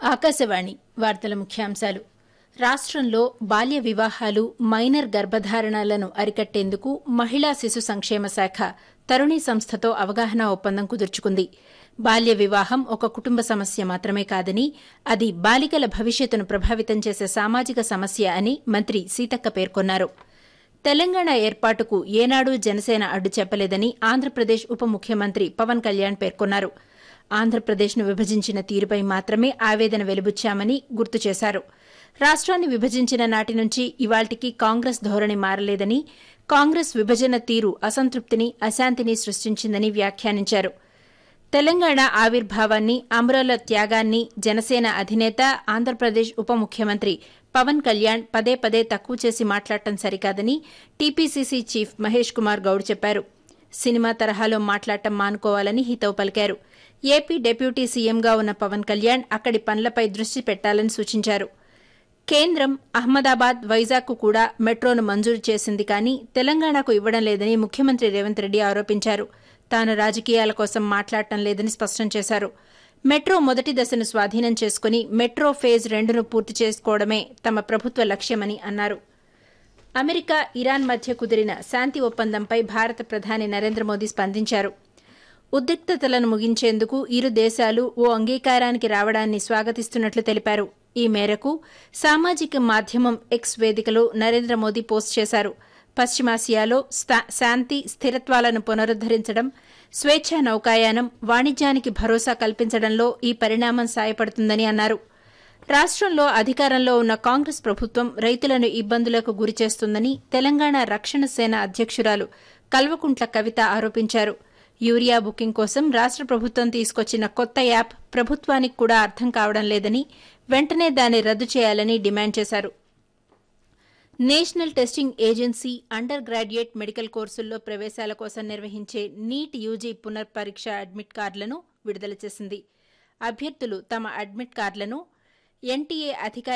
ఆకాశవాణి వార్తల ముఖ్యాంశాలు రాష్ట్రంలో బాల్య వివాహాలు మైనర్ గర్భధారణలను అరికట్టేందుకు మహిళా శిశు సంక్షేమ శాఖ తరుణి సంస్థతో అవగాహన ఒప్పందం కుదుర్చుకుంది బాల్య వివాహం ఒక కుటుంబ సమస్య మాత్రమే కాదని అది బాలికల భవిష్యత్తును ప్రభావితం చేసే సామాజిక సమస్య అని మంత్రి సీతక్క పేర్కొన్నారు తెలంగాణ ఏర్పాటుకు ఏనాడూ జనసేన అడ్డు చెప్పలేదని ఆంధ్రప్రదేశ్ ఉప ముఖ్యమంత్రి పవన్ కళ్యాణ్ పేర్కొన్నారు ఆంధ్రప్రదేశ్ను విభజించిన తీరుపై మాత్రమే ఆవేదన వెలుబుచ్చామని గుర్తు చేశారు రాష్ట్రాన్ని విభజించిన నాటి నుంచి ఇవాళ్టికి కాంగ్రెస్ ధోరణి మారలేదని కాంగ్రెస్ విభజన తీరు అసంతృప్తిని అశాంతిని సృష్టించిందని వ్యాఖ్యానించారు తెలంగాణ ఆవిర్భావాన్ని అమరుల త్యాగాన్ని జనసేన అధినేత ఆంధ్రప్రదేశ్ ఉప ముఖ్యమంత్రి పవన్ కళ్యాణ్ పదే పదే తక్కువ చేసి మాట్లాడటం సరికాదని టీపీసీసీ చీఫ్ మహేష్ కుమార్ గౌడ్ చెప్పారు సినిమా తరహాలో మాట్లాడటం మానుకోవాలని హితవు పలికారు ఏపీ డిప్యూటీ సీఎంగా ఉన్న పవన్ కళ్యాణ్ అక్కడి పనులపై దృష్టి పెట్టాలని సూచించారు కేంద్రం అహ్మదాబాద్ వైజాగ్కు కూడా మెట్రోను మంజూరు చేసింది కానీ తెలంగాణకు ఇవ్వడం లేదని ముఖ్యమంత్రి రేవంత్ రెడ్డి ఆరోపించారు తాను రాజకీయాల కోసం మాట్లాడటం లేదని స్పష్టం చేశారు మెట్రో మొదటి దశను స్వాధీనం చేసుకుని మెట్రో ఫేజ్ రెండును పూర్తి చేసుకోవడమే తమ ప్రభుత్వ లక్ష్యమని అన్నారు అమెరికా ఇరాన్ మధ్య కుదిరిన శాంతి ఒప్పందంపై భారత ప్రధాని నరేంద్ర మోదీ స్పందించారు ఉద్రిక్తతలను ముగించేందుకు ఇరు దేశాలు ఓ అంగీకారానికి రావడాన్ని స్వాగతిస్తున్నట్లు తెలిపారు ఈ మేరకు సామాజిక మాధ్యమం ఎక్స్ వేదికలో నరేంద్ర మోదీ పోస్ట్ చేశారు పశ్చిమాసియాలో శాంతి స్థిరత్వాలను పునరుద్దరించడం స్వేచ్ఛా నౌకాయానం వాణిజ్యానికి భరోసా కల్పించడంలో ఈ పరిణామం సాయపడుతుందని అన్నారు రాష్ట్రంలో అధికారంలో ఉన్న కాంగ్రెస్ ప్రభుత్వం రైతులను ఇబ్బందులకు గురిచేస్తుందని తెలంగాణ రక్షణ సేన అధ్యక్షురాలు కల్వకుంట్ల కవిత ఆరోపించారు యూరియా బుకింగ్ కోసం రాష్ట్ర ప్రభుత్వం తీసుకొచ్చిన కొత్త యాప్ ప్రభుత్వానికి కూడా అర్థం కావడం లేదని వెంటనే దాన్ని రద్దు చేయాలని డిమాండ్ చేశారు national testing agency undergraduate medical కోర్సుల్లో ప్రవేశాల కోసం నిర్వహించే నీట్ యూజీ పునర్పరీక్ష అడ్మిట్ కార్డులను విడుదల చేసింది అభ్యర్థులు తమ అడ్మిట్ కార్డులను ఎన్టీఏ అధికారి